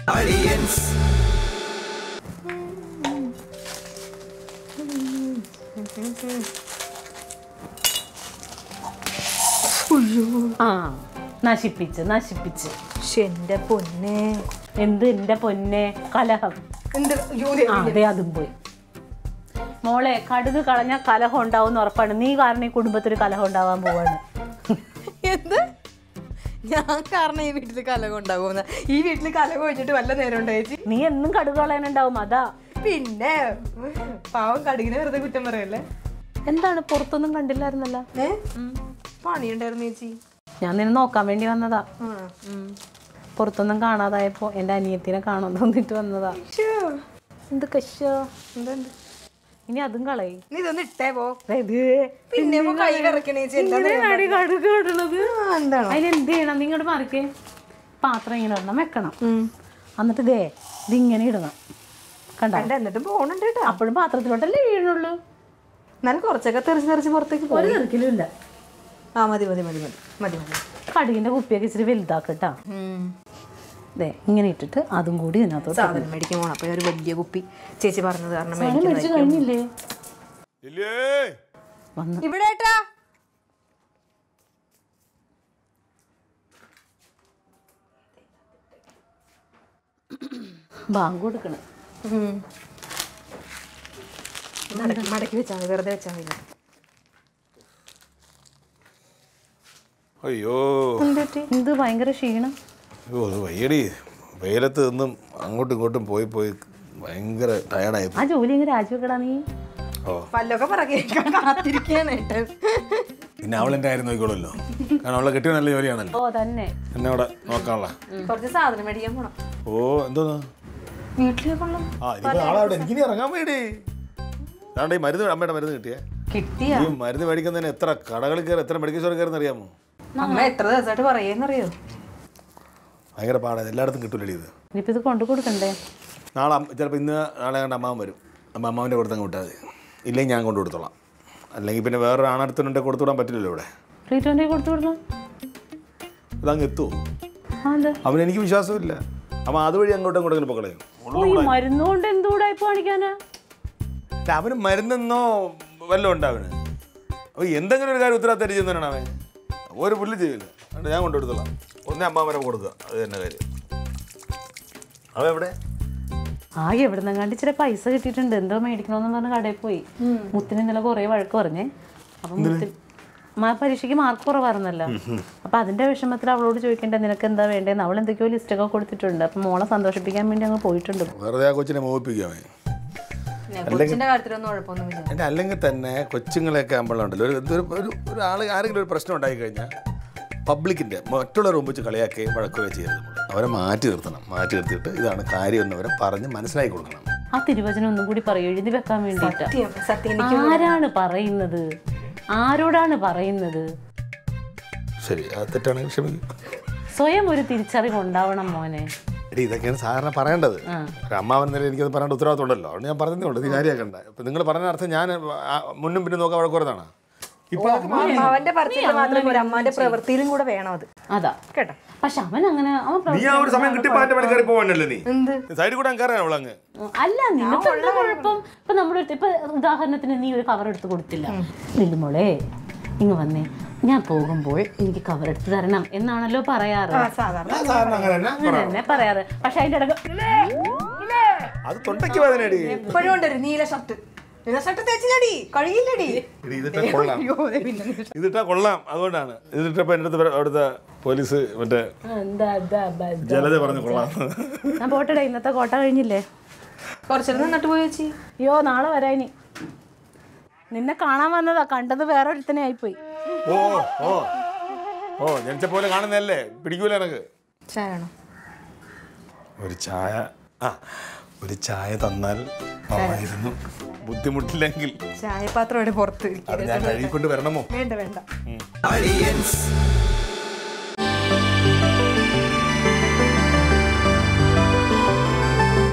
ആ നശിപ്പിച്ച് നശിപ്പിച്ച് ശ്ശെ, എന്റെ പൊന്നെ എന്ത് എന്റെ പൊന്നെ കലഹം എന്ത് അയ്യോ, ആ അതെ അതും പോയി മോളെ കടുക് കളഞ്ഞ കലഹം ഉണ്ടാവും ഉറപ്പാണ് നീ കാരണം ഈ കുടുംബത്തിൽ കലഹം ഉണ്ടാവാൻ പോവാണ് എന്ത് ഞാൻ കാരണം ഈ വീട്ടിൽ കലകം ഉണ്ടാകുന്ന ഈ വീട്ടിൽ കലകം ഒഴിച്ചിട്ട് വല്ല നേരം ഉണ്ടോ ചേച്ചി നീ എന്നും കടുക് കളയാനുണ്ടാവും അതാ പിന്നെ പാവം കടുകിനെ വെറുതെ കുറ്റം പറയല്ലേ എന്താണ് പുറത്തൊന്നും കണ്ടില്ലായിരുന്നല്ല ഏ പണിയുണ്ടായിരുന്നു ചേച്ചി ഞാൻ നിന്നെ നോക്കാൻ വേണ്ടി വന്നതാ ആ. പുറത്തൊന്നും കാണാതായപ്പോ എന്റെ അനിയത്തിനെ കാണാൻ തോന്നിട്ട് വന്നതാ ശ്ശോ, എന്ത് കശോ എന്തുണ്ട് ഇനി അതും കളയി നീ ഇതൊന്ന് ഇട്ടേ പോ പിന്നെ ഇപ്പൊ കൈ വിറക്കണേ ചേച്ചി എന്താ കടുക് ഇടണത് ആ, എന്താണ് അതിന് എന്ത് ചെയ്യണം നീ ഇങ്ങോട്ട് മറിക്കേ പാത്രം ഇങ്ങനെ ഇടണം വെക്കണം എന്നിട്ട് ദേ ഇതിങ്ങനെ ഇടണം കണ്ട കണ്ട എന്നിട്ടും പോണുണ്ട് കേട്ടോ അപ്പോഴും പാത്രത്തിലോട്ടല്ലേ വീഴുന്നുള്ളൂ എന്നാലും കുറച്ചൊക്കെ തെറിച്ച് തെറിച്ച് പുറത്തേക്ക് ഒരു പോകും തെറിക്കലും ഇല്ല ആ മതി മതി മതി മതി മതി മതി കടുകിന്റെ കുപ്പിയൊക്കെ ഇച്ചിരി വലുതാക്കട്ടാ ദേ ഇങ്ങനെ ഇട്ടിട്ട് അതും കൂടി ഇതിനകത്തോട്ട് സാധനം മേടിക്കാൻ പോണം അപ്പൊ ഒരു വലിയ കുപ്പി ചേച്ചി പറഞ്ഞത് കാരണം സാധനം മേടിച്ച് കഴിഞ്ഞില്ലേ ഇല്ലേ വന്ന് ഇവിടെ ഏട്ടാ ബാങ്ക് കൊടുക്കണം മടക്കി മടക്കി വെച്ചാൽ മതി വെറുതെ വെച്ചാൽ മതി അയ്യോ ഇത് ഭയങ്കര ക്ഷീണം അയ്യോ അത് വയ്യടി വെയിലത്ത് നിന്നും അങ്ങോട്ടും ഇങ്ങോട്ടും പോയി പോയി ഭയങ്കര ടയർഡായി ആ ജോലി ഇങ്ങനെ രാജിവെക്കടാ നീ ഓ പല്ലൊക്കെ പറക്കി കാത്തിരിക്കുകയാണ് ഏട്ടൻ പിന്നെ അവൾ എൻ്റെ കാര്യം നോക്കിക്കോളല്ലോ കാരണം അവളെ കെട്ടിയ നല്ല ജോലിയാണല്ലോ ഓ തന്നെ എന്നെ അവിടെ നോക്കാനുള്ള കുറച്ച് സാധനം മേടിക്കാൻ പോണം ഓ എന്തോന്ന് വീട്ടിലെ കൊള്ളും ആ ഇനിയിപ്പോ നാളെ അവിടെ എനിക്കിനി ഇറങ്ങാൻ വേണ്ടി അതാണ്ട് ഈ മരുന്ന് അമ്മയുടെ മരുന്ന് കിട്ടിയേ കിട്ടിയ ഈ മരുന്ന് മേടിക്കുന്നതിന് എത്ര കടകളിൽ കയറി എത്ര മെഡിക്കൽ സ്റ്റോറിൽ കയറുന്ന അറിയാമോ അമ്മ എത്ര ദിവസമായിട്ട് പറയുന്നറിയോ ഭയങ്കര പാടാണ് എല്ലായിടത്തും കിട്ടൂലടി ഇത് ഇനിയിപ്പോ ഇത് കൊണ്ടു കൊടുക്കണ്ടേ നാളെ ചിലപ്പോൾ ഇന്ന് നാളെ കണ്ട് അമ്മാവൻ വരും അപ്പം അമ്മാവൻ്റെ കൊടുത്തങ്ങ് വിട്ടാൽ മതി ഇല്ലെങ്കിൽ ഞാൻ കൊണ്ടു കൊടുത്തോളാം അല്ലെങ്കിൽ പിന്നെ വേറൊരു ആണടുത്തുണ്ടെങ്കിൽ കൊടുത്തു വിടാൻ പറ്റില്ലല്ലോ ഇവിടെ ട്രീറ്റ്മെന്റ് കൊടുത്തു വിടണം അതങ്ങ് എത്തുമോ ആ, എന്താ അവന് എനിക്ക് വിശ്വാസമില്ല അപ്പം അതുവഴി അങ്ങോട്ടും ഇങ്ങോട്ടും പൊക്കളയും ഓ ഈ മരുന്ന് കൊണ്ട് എന്തുകൂടായി കാണിക്കാനാ അവന് മരുന്നെന്നോ വല്ലതും ഉണ്ട് അവന് അപ്പോൾ എന്തെങ്കിലും ഒരു കാര്യം ഉത്തരവാദിത്തം ചെയ്യുന്നവനാണ് അവൻ ഒരു പുല്ല് ചെയ്യില്ല അതുകൊണ്ട് ഞാൻ കൊണ്ടു കൊടുത്തോളാം ഒന്നേ അമ്മാവനെ കൊടുക്കുക അത് തന്നെ കാര്യം അവൻ എവിടെ ആ എവിടുന്നെങ്ങാണ്ട് ഇച്ചിരി പൈസ കിട്ടിയിട്ടുണ്ട് എന്തോ മേടിക്കണമെന്ന് പറഞ്ഞ കടയിൽ പോയി മുത്തിന് ഇന്നലെ കുറേ വഴക്ക് പറഞ്ഞേ അപ്പൊ മുത്തിന് മാ- പരീക്ഷയ്ക്ക് മാർക്ക് കുറവായിരുന്നല്ലോ അപ്പൊ അതിന്റെ വിഷമത്തിൽ അവളോട് ചോദിക്കണ്ടേ നിനക്ക് എന്താ വേണ്ടതെന്ന് അവൾ എന്തൊക്കെയോ ലിസ്റ്റൊക്കെ കൊടുത്തിട്ടുണ്ട് അപ്പൊ മോളെ സന്തോഷിപ്പിക്കാൻ വേണ്ടി അങ്ങ് പോയിട്ടുണ്ട് വെറുതെ ആ കൊച്ചിനെ മോഹിപ്പിക്കുക അവൻ കൊച്ചിന്റെ കാര്യത്തിലൊന്നും കുഴപ്പമൊന്നുമില്ല എൻ്റെ അല്ലെങ്കിൽ തന്നെ കൊച്ചുങ്ങളെയൊക്കെ ആകുമ്പോഴുണ്ടല്ലോ ഒരു ഒരു ഒരു ഒരാൾ ആരെങ്കിലും ഒരു പ്രശ്നം ഉണ്ടായി കഴിഞ്ഞാൽ പബ്ലിക്കിൻ്റെ മറ്റുള്ളവർ മുമ്പ് വെച്ച് കളിയാക്കുകയും വഴക്കുകയും ചെയ്യരുത് നമ്മൾ അവരെ മാറ്റി നിർത്തണം മാറ്റി നിർത്തിയിട്ട് ഇതാണ് കാര്യം എന്നവരെ പറഞ്ഞ് മനസ്സിലാക്കി കൊടുക്കണം ആ തിരുവചനം ഒന്നും കൂടി പറയും എഴുതി വെക്കാൻ വേണ്ടിയിട്ടാ സത്യം സത്യം എനിക്ക് ആരാണ് പറയുന്നത് ആരോടാണ് പറയുന്നത് ശരി അത് തെറ്റാണെങ്കിൽ ക്ഷമിക്കും സ്വയം ഒരു തിരിച്ചറിവ് ഉണ്ടാവണം മോനെ എടി ഇതൊക്കെയാണ് സാധാരണ പറയേണ്ടത് ഒരു അമ്മാവൻ നിലയിൽ എനിക്കത് പറയേണ്ട ഉത്തരവാദിത്വം ഉണ്ടല്ലോ അതുകൊണ്ട് ഞാൻ പറഞ്ഞതേ ഉള്ളൂ ഇത് കാര്യമാക്കണ്ട ഇപ്പം നിങ്ങൾ പറഞ്ഞ അർത്ഥം ഞാൻ ആ, മുന്നും പിന്നും നോക്കാൻ വഴക്കുറതാണ് ഇപ്പൊ അമ്മാവന്റെ പറച്ചിൽ മാത്രം പോരാ അമ്മാന്റെ പ്രവൃത്തിയിലും കൂടെ വേണം അത് അതാ കേട്ടോ പക്ഷെ അവൻ അങ്ങനെ അവൻ നീ ആ ഒരു സമയം കിട്ടിയപ്പോൾ എൻ്റെ പണി കയറി പോകാനല്ലേ നീ എന്ത് സൈഡിൽ കൂടെ കയറാൻ അവളങ്ങ് അല്ല നിനക്ക് എന്താ കുഴപ്പം ഇപ്പൊ നമ്മൾ ഇപ്പൊ ഉദാഹരണത്തിന് നീ ഒരു കവർ എടുത്ത് കൊടുത്തില്ല നില്ലുമോളെ ഇങ്ങ് വന്നേ ഞാൻ പോകുമ്പോൾ എനിക്ക് കവർ എടുത്ത് തരണം എന്നാണല്ലോ പറയാറ് സാധാരണ സാധാരണ അങ്ങനെ തന്നെ അങ്ങനെ തന്നെ പറയാറ് പക്ഷെ അതിന്റെ ഇടക്ക് അത് തൊണ്ടയ്ക്ക് വേദനയടി എപ്പോഴും ഉണ്ട് ഒരു നീല ഷർട്ട് നീല ഷർട്ട് തേച്ചില്ലടി കഴിയില്ലടി എടി, ഇതിട്ടാ കൊള്ളാം അയ്യോ ദേ പിന്നെ നീല shirt. ഇതിട്ടാ കൊള്ളാം അതുകൊണ്ടാണ് ഇതിട്ടപ്പോൾ എൻ്റെ അടുത്ത് അവിടുത്തെ പോലീസ് മറ്റേ എന്താ ഇതാ, ബ- ഇതാ. ജലത പറഞ്ഞ് കൊള്ളാം ഞാൻ പോട്ടെടാ ഇന്നത്തെ കോട്ട കഴിഞ്ഞില്ലേ കുറച്ചേരം നിന്നിട്ട് പോയി ചേച്ചി അയ്യോ നാളെ വരാ ഇനി നിന്നെ കാണാൻ വന്നതാ കണ്ടത് വേറെ ഒരുത്തനെ ആയിപ്പോയി ഓ ഓ ഓ ജനിച്ച പോലെ കാണുന്നതല്ലേ പിടിക്കൂല എനക്ക് ചായണോ ഒരു ചായ ആ ഒരു ചായ തന്നാൽ ആയിരുന്നു ബുദ്ധിമുട്ടില്ലെങ്കിൽ ചായപാത്രം ഇവിടെ പുറത്ത് ഇരിക്കും. അത് ഞാൻ കഴുകിക്കൊണ്ട് വരണമോ വേണ്ട വേണ്ട ഉം.